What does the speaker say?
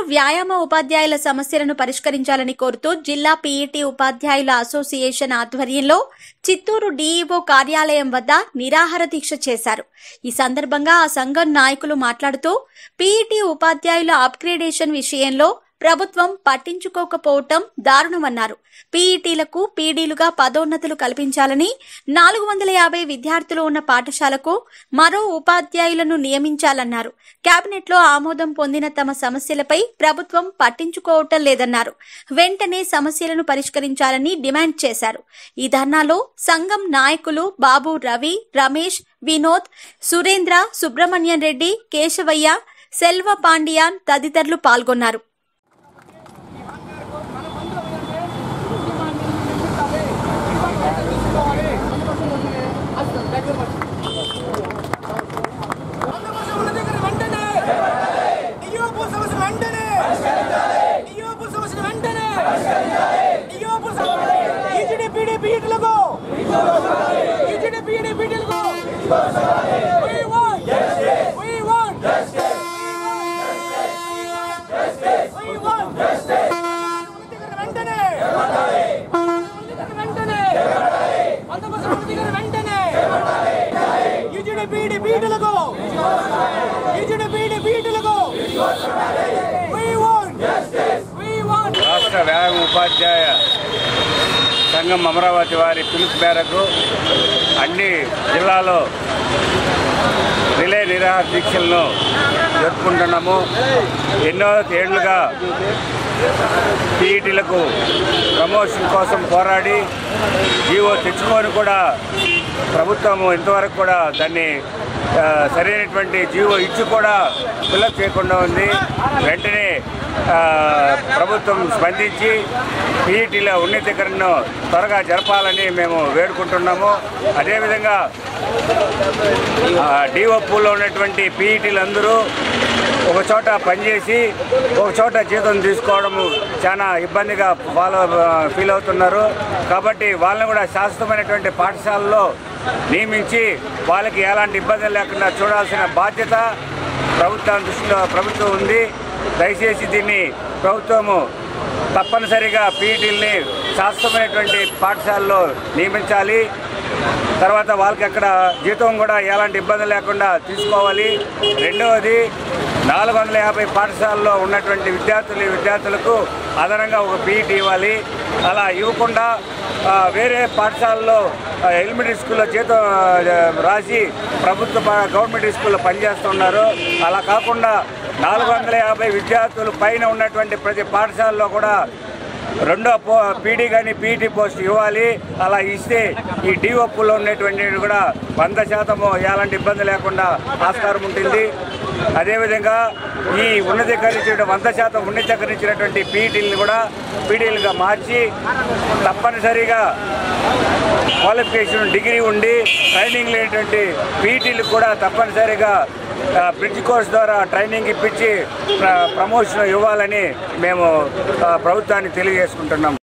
వ్యాయామ ఉపాధ్యాయుల సమస్యలను పరిష్కరించాలని కోరుతూ జిల్లా పీఈటీ ఉపాధ్యాయుల అసోసియేషన్ ఆధ్వర్యంలో చిత్తూరు డీఈఓ కార్యాలయం వద్ద నిరాహార దీక్ష చేశారు ఈ సందర్భంగా ఆ సంఘం నాయకులు మాట్లాడుతూ పీఈటీ ఉపాధ్యాయుల అప్గ్రేడేషన్ విషయంలో ప్రభుత్వం పట్టించుకోకపోవటం దారుణమన్నారు పీఈటీలకు పీడీలుగా పదోన్నతులు కల్పించాలని నాలుగు వందల యాభై విద్యార్థులు ఉన్న పాఠశాలకు మరో ఉపాధ్యాయులను నియమించాలన్నారు కేబినెట్లో ఆమోదం పొందిన తమ సమస్యలపై ప్రభుత్వం పట్టించుకోవటం లేదన్నారు వెంటనే సమస్యలను పరిష్కరించాలని డిమాండ్ చేశారు ఈ ధర్నాలో సంఘం నాయకులు బాబు రవి రమేష్ వినోద్ సురేంద్ర సుబ్రహ్మణ్యం రెడ్డి కేశవయ్య సెల్వ పాండియాన్ తదితరులు పాల్గొన్నారు సమస్యల దగ్గర వెంటనే డిఓపు సమస్య వెంటనే డిఓపు సమస్య వెంటనే డిఓపు ఈజీడీ పీడీ పీటీలకు ఈజీడీ పీడీ పీటీలకు We want We want We want వెంటనే వెంటనే అంతకోసం దగ్గర వెంటనే ఈజీడీ పీడీ పీటీలకు ఈజీడీ పీడీ పీటీలకు We want We want రాష్ట్ర వ్యాయామ ఉపాధ్యాయ సంఘం అమరావతి వారి పిలుపు మేరకు అన్ని జిల్లాలో రిలే నిరాహార దీక్షలను జరుపుకుంటున్నాము ఎన్నో ఏళ్లుగా పీఈటీలకు ప్రమోషన్ కోసం పోరాడి జీవో తెచ్చుకొని కూడా ప్రభుత్వం ఇంతవరకు కూడా దాన్ని ఆ, సరైనటువంటి జీవో ఇచ్చి కూడా ఫిల్అప్ చేయకుండా ఉంది వెంటనే ఆ, ప్రభుత్వం స్పందించి పీఈటీల ఉన్నతీకరణను త్వరగా జరపాలని మేము వేడుకుంటున్నాము అదేవిధంగా డిఓపూలో ఉన్నటువంటి పీఈటీలు అందరూ ఒక చోట పనిచేసి ఒక చోట జీతం తీసుకోవడం చాలా ఇబ్బందిగా ఫాలో ఫీల్ అవుతున్నారు కాబట్టి వాళ్ళని కూడా శాశ్వతమైనటువంటి పాఠశాలలో నియమించి వాళ్ళకి ఎలాంటి ఇబ్బందులు లేకుండా చూడాల్సిన బాధ్యత ప్రభుత్వం దృష్టిలో ప్రభుత్వం ఉంది దయచేసి దీన్ని ప్రభుత్వము తప్పనిసరిగా పీఈటీల్ని శాశ్వతమైనటువంటి పాఠశాలలో నియమించాలి తర్వాత వాళ్ళకి అక్కడ జీతం కూడా ఎలాంటి ఇబ్బంది లేకుండా తీసుకోవాలి రెండవది నాలుగు వందల యాభై పాఠశాలలో ఉన్నటువంటి విద్యార్థులు విద్యార్థులకు అదనంగా ఒక పీఈటీ ఇవ్వాలి అలా ఇవ్వకుండా ఆ, వేరే పాఠశాలలో ఆ, ఎలిమెంటరీ స్కూల్లో జీతం ఆ, రాసి ప్రభుత్వ ప- గవర్నమెంట్ స్కూల్లో పనిచేస్తున్నారు అలా కాకుండా నాలుగు వందల యాభై విద్యార్థులు పైన ఉన్నటువంటి ప్రతి పాఠశాలలో కూడా రెండో పో పీడీ కానీ పీటీ పోస్ట్ ఇవ్వాలి అలా ఇస్తే ఈ డిఓపులో ఉన్నటువంటి కూడా వంద శాతము ఎలాంటి ఇబ్బంది లేకుండా ఆస్కారం ఉంటుంది అదేవిధంగా ఈ ఉన్నతీకరించిన వంద శాతం ఉన్నతీకరించినటువంటి పీటీలను కూడా పీడీలుగా మార్చి తప్పనిసరిగా క్వాలిఫికేషన్ డిగ్రీ ఉండి ట్రైనింగ్ లేనటువంటి పీటీలకు కూడా తప్పనిసరిగా ఆ, బ్రిడ్జ్ కోర్స్ ద్వారా ట్రైనింగ్ ఇప్పించి ప్ర- ప్రమోషన్ ఇవ్వాలని మేము ఆ, ప్రభుత్వాన్ని తెలియజేసుకుంటున్నాం